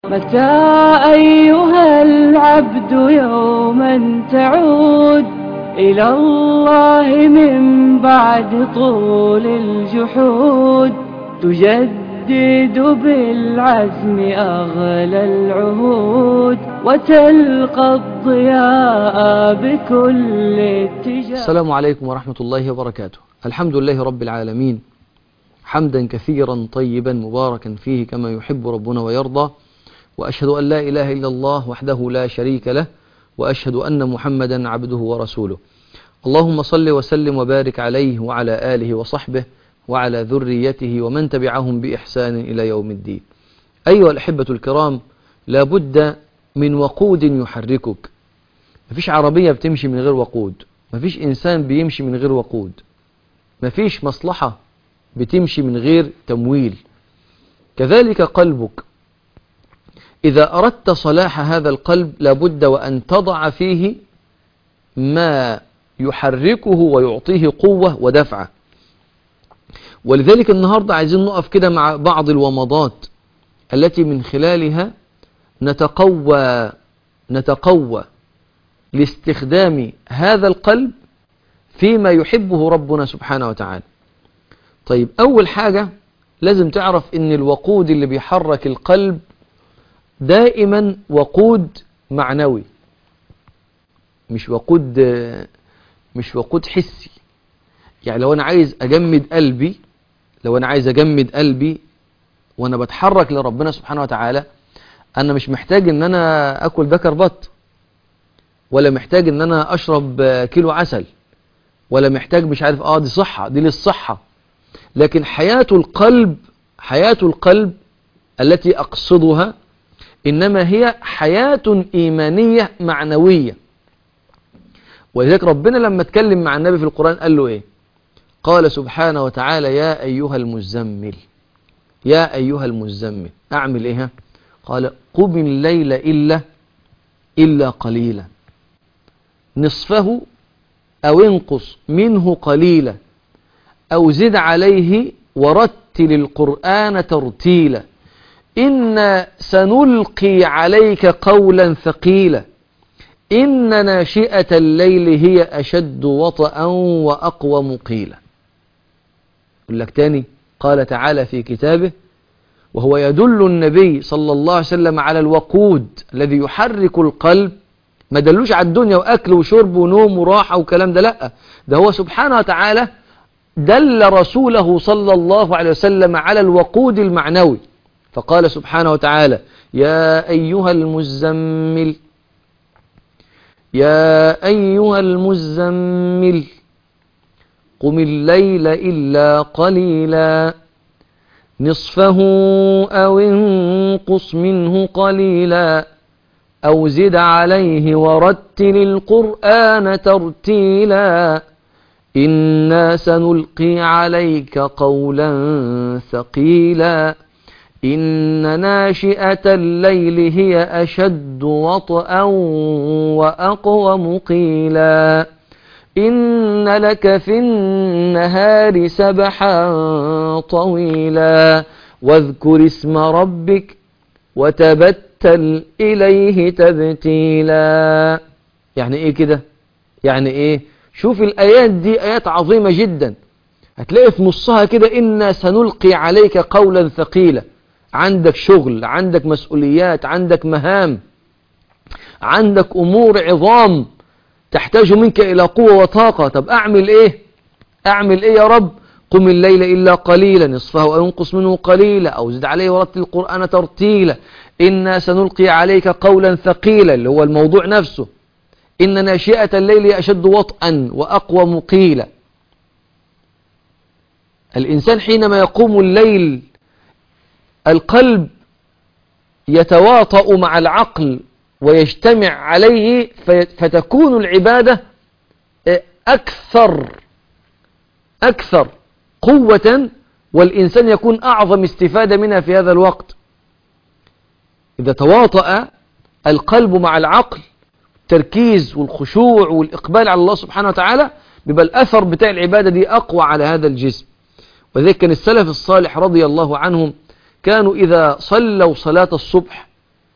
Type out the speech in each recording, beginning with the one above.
متى أيها العبد يوما تعود إلى الله من بعد طول الجحود تجدد بالعزم أغلى العهود وتلقى الضياء بكل اتجاه السلام عليكم ورحمة الله وبركاته الحمد لله رب العالمين حمدا كثيرا طيبا مباركا فيه كما يحب ربنا ويرضى وأشهد أن لا إله إلا الله وحده لا شريك له وأشهد أن محمدا عبده ورسوله اللهم صل وسلم وبارك عليه وعلى آله وصحبه وعلى ذريته ومن تبعهم بإحسان إلى يوم الدين أيها الأحبة الكرام لابد من وقود يحركك مفيش عربية بتمشي من غير وقود مفيش إنسان بيمشي من غير وقود مفيش مصلحة بتمشي من غير تمويل كذلك قلبك إذا أردت صلاح هذا القلب لابد وأن تضع فيه ما يحركه ويعطيه قوة ودفعة ولذلك النهاردة عايزين نقف كده مع بعض الومضات التي من خلالها نتقوى نتقوى لاستخدام هذا القلب فيما يحبه ربنا سبحانه وتعالى طيب أول حاجة لازم تعرف ان الوقود اللي بيحرك القلب دائما وقود معنوي مش وقود مش وقود حسي يعني لو انا عايز اجمد قلبي لو انا عايز اجمد قلبي وانا بتحرك لربنا سبحانه وتعالى انا مش محتاج ان انا اكل ذكر بط ولا محتاج ان انا اشرب كيلو عسل ولا محتاج مش عارف اه دي صحة دي للصحة لكن حياة القلب حياة القلب التي اقصدها انما هي حياة ايمانية معنوية ولذلك ربنا لما اتكلم مع النبي في القرآن قال له ايه قال سبحانه وتعالى يا أيها المزمل يا أيها المزمل أعمل إيه قال قم الليل إلا إلا قليلا نصفه أو انقص منه قليلا أو زد عليه ورتل القرآن ترتيلا إنا سنلقي عليك قولا ثقيلا إن ناشئة الليل هي أشد وطئا وأقوى قيلا يقول لك تاني قال تعالى في كتابه وهو يدل النبي صلى الله عليه وسلم على الوقود الذي يحرك القلب ما دلوش على الدنيا وأكل وشرب ونوم وراحة وكلام ده لأ ده هو سبحانه وتعالى دل رسوله صلى الله عليه وسلم على الوقود المعنوي فقال سبحانه وتعالى يا أيها المزمل يا أيها المزمل قم الليل إلا قليلا نصفه أو انقص منه قليلا أو زد عليه ورتل القرآن ترتيلا إنا سنلقي عليك قولا ثقيلا إن ناشئة الليل هي أشد وطئا وأقوم قيلا إن لك في النهار سبحا طويلا واذكر اسم ربك وتبتل إليه تبتيلا يعني إيه كده يعني إيه شوف الآيات دي آيات عظيمة جدا هتلاقي في نصها كده إنا سنلقي عليك قولا ثقيلا عندك شغل عندك مسؤوليات عندك مهام عندك أمور عظام تحتاج منك إلى قوة وطاقة طب أعمل إيه أعمل إيه يا رب قم الليل إلا قليلا نصفه أو ينقص منه قليلا أو زد عليه ورتل القرآن ترتيلا إنا سنلقي عليك قولا ثقيلا اللي هو الموضوع نفسه إن ناشئة الليل أشد وطئا وأقوى مقيلا الإنسان حينما يقوم الليل القلب يتواطأ مع العقل ويجتمع عليه فتكون العبادة أكثر أكثر قوة والإنسان يكون أعظم استفادة منها في هذا الوقت إذا تواطأ القلب مع العقل التركيز والخشوع والإقبال على الله سبحانه وتعالى بيبقى الأثر بتاع العبادة دي أقوى على هذا الجسم وذلك كان السلف الصالح رضي الله عنهم كانوا إذا صلوا صلاة الصبح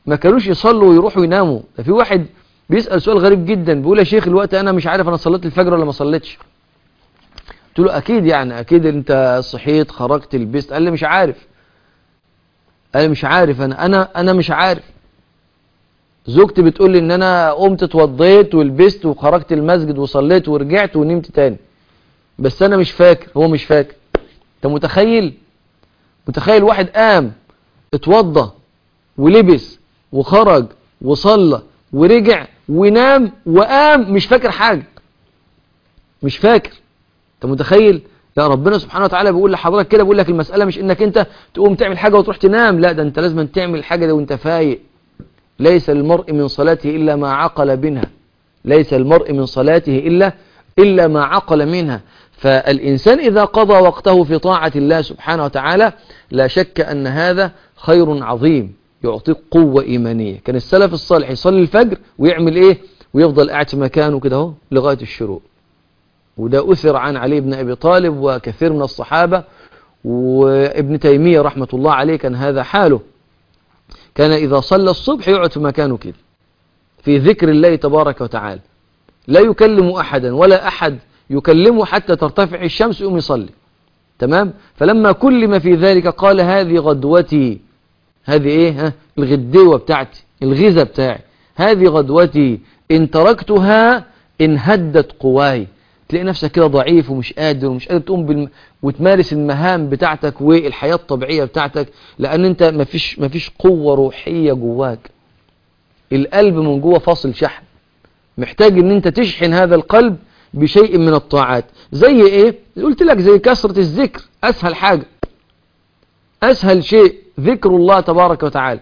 ما كانوش يصلوا ويروحوا يناموا ده في واحد بيسأل سؤال غريب جدا بيقول يا شيخ الوقت انا مش عارف انا صليت الفجر ولا ما صليتش قلت له اكيد يعني اكيد انت صحيت خرجت لبست قال لي مش عارف قال لي مش عارف انا انا انا مش عارف زوجتي بتقول لي ان انا قمت اتوضيت ولبست وخرجت المسجد وصليت ورجعت ونمت تاني بس انا مش فاكر هو مش فاكر انت متخيل متخيل واحد قام اتوضى ولبس وخرج وصلى ورجع ونام وقام مش فاكر حاجة مش فاكر انت متخيل يا ربنا سبحانه وتعالى بيقول لحضرتك كده بيقول لك المسألة مش انك انت تقوم تعمل حاجة وتروح تنام لا ده انت لازم تعمل الحاجة ده وانت فايق ليس المرء من صلاته إلا ما عقل منها ليس المرء من صلاته إلا إلا ما عقل منها فالإنسان إذا قضى وقته في طاعة الله سبحانه وتعالى لا شك أن هذا خير عظيم يعطيك قوة إيمانية كان السلف الصالح يصلي الفجر ويعمل إيه ويفضل قاعد في مكانه كده اهو لغاية الشروق وده أثر عن علي بن أبي طالب وكثير من الصحابة وابن تيمية رحمة الله عليه كان هذا حاله كان إذا صلى الصبح يقعد في مكانه كده في ذكر الله تبارك وتعالى لا يكلم أحدا ولا أحد يكلمه حتى ترتفع الشمس يقوم يصلي تمام فلما كلم في ذلك قال هذه غدوتي هذه ايه ها الغدوة بتاعتي الغذاء بتاعي هذه غدوتي ان تركتها انهدت قواي تلاقي نفسك كده ضعيف ومش قادر ومش قادر تقوم بالم... وتمارس المهام بتاعتك والحياة الطبيعية بتاعتك لان انت مفيش مفيش قوة روحية جواك القلب من جوه فاصل شحن محتاج ان انت تشحن هذا القلب بشيء من الطاعات زي ايه قلت لك زي كثرة الذكر اسهل حاجة اسهل شيء ذكر الله تبارك وتعالى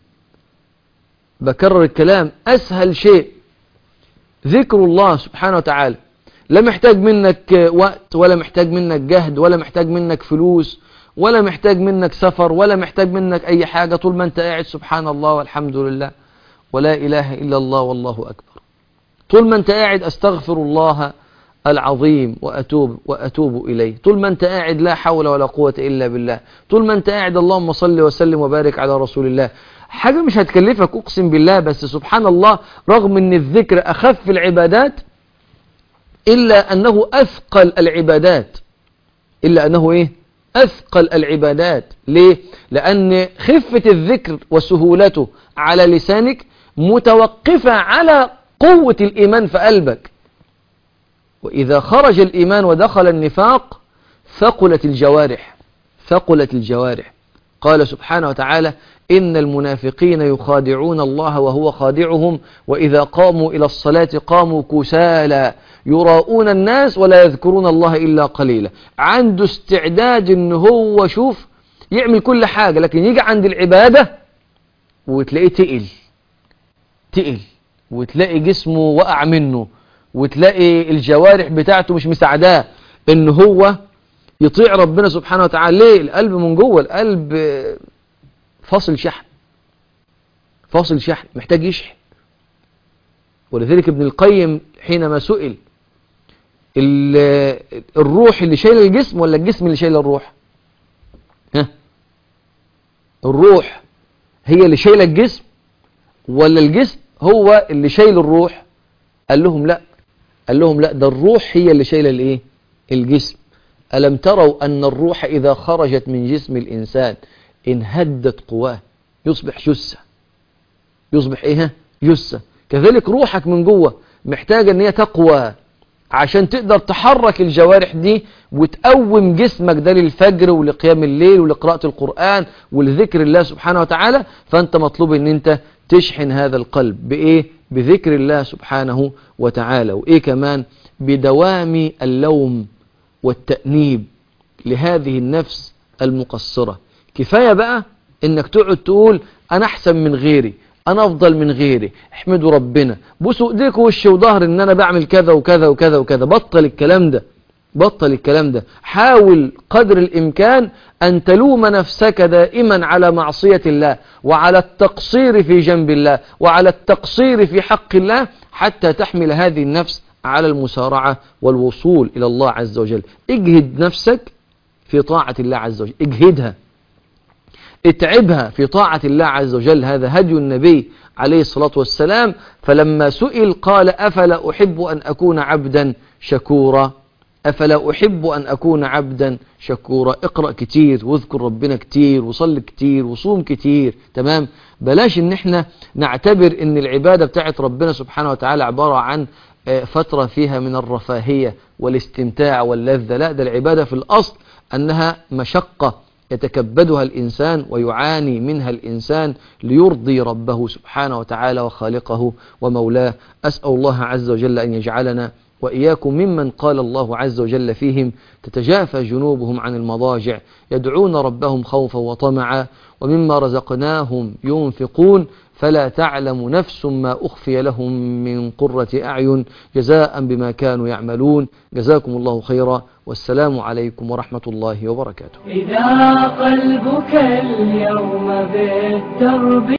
بكرر الكلام اسهل شيء ذكر الله سبحانه وتعالى لا محتاج منك وقت ولا محتاج منك جهد ولا محتاج منك فلوس ولا محتاج منك سفر ولا محتاج منك اي حاجة طول ما انت قاعد سبحان الله والحمد لله ولا اله الا الله والله اكبر طول ما انت قاعد استغفر الله العظيم وأتوب, وأتوب إليه طول ما أنت قاعد لا حول ولا قوة إلا بالله طول ما أنت قاعد اللهم صل وسلم وبارك على رسول الله حاجة مش هتكلفك أقسم بالله بس سبحان الله رغم أن الذكر أخف العبادات إلا أنه أثقل العبادات إلا أنه إيه أثقل العبادات ليه لأن خفة الذكر وسهولته على لسانك متوقفة على قوة الإيمان في قلبك وإذا خرج الإيمان ودخل النفاق ثقلت الجوارح ثقلت الجوارح قال سبحانه وتعالى إن المنافقين يخادعون الله وهو خادعهم وإذا قاموا إلى الصلاة قاموا كسالى يراؤون الناس ولا يذكرون الله إلا قليلا عنده استعداد إن هو شوف يعمل كل حاجة لكن يجي عند العبادة وتلاقيه تقل تقل وتلاقي جسمه وقع منه وتلاقي الجوارح بتاعته مش مساعداه ان هو يطيع ربنا سبحانه وتعالى ليه القلب من جوه القلب فاصل شحن فاصل شحن محتاج يشحن ولذلك ابن القيم حينما سئل الروح اللي شايله الجسم ولا الجسم اللي شايله الروح ها الروح هي اللي شايله الجسم ولا الجسم هو اللي شايل الروح قال لهم لا قال لهم لا ده الروح هي اللي شايله الايه الجسم ألم تروا أن الروح إذا خرجت من جسم الإنسان انهدت قواه يصبح جثة يصبح إيه جثة كذلك روحك من جوه محتاجة أن هي تقوى عشان تقدر تحرك الجوارح دي وتقوم جسمك ده للفجر ولقيام الليل ولقراءة القرآن ولذكر الله سبحانه وتعالى فأنت مطلوب أن أنت تشحن هذا القلب بإيه بذكر الله سبحانه وتعالى وإيه كمان بدوام اللوم والتأنيب لهذه النفس المقصرة كفاية بقى انك تقعد تقول انا احسن من غيري انا افضل من غيري احمدوا ربنا بوسوا ايديك ووش وظهر ان انا بعمل كذا وكذا وكذا وكذا بطل الكلام ده بطل الكلام ده حاول قدر الامكان ان تلوم نفسك دائما على معصية الله وعلى التقصير في جنب الله وعلى التقصير في حق الله حتى تحمل هذه النفس على المسارعة والوصول إلى الله عز وجل اجهد نفسك في طاعة الله عز وجل اجهدها اتعبها في طاعة الله عز وجل هذا هدي النبي عليه الصلاة والسلام فلما سئل قال أفلا أحب أن أكون عبدا شكورا أفلا أحب أن أكون عبدا شكورا اقرأ كتير واذكر ربنا كتير وصل كتير وصوم كتير تمام بلاش ان احنا نعتبر ان العبادة بتاعت ربنا سبحانه وتعالى عبارة عن فترة فيها من الرفاهية والاستمتاع واللذة لا ده العبادة في الأصل أنها مشقة يتكبدها الإنسان ويعاني منها الإنسان ليرضي ربه سبحانه وتعالى وخالقه ومولاه أسأل الله عز وجل أن يجعلنا وإياكم ممن قال الله عز وجل فيهم تتجافى جنوبهم عن المضاجع يدعون ربهم خوفا وطمعا ومما رزقناهم ينفقون فلا تعلم نفس ما أخفي لهم من قرة أعين جزاء بما كانوا يعملون جزاكم الله خيرا والسلام عليكم ورحمة الله وبركاته إذا قلبك اليوم بالدرب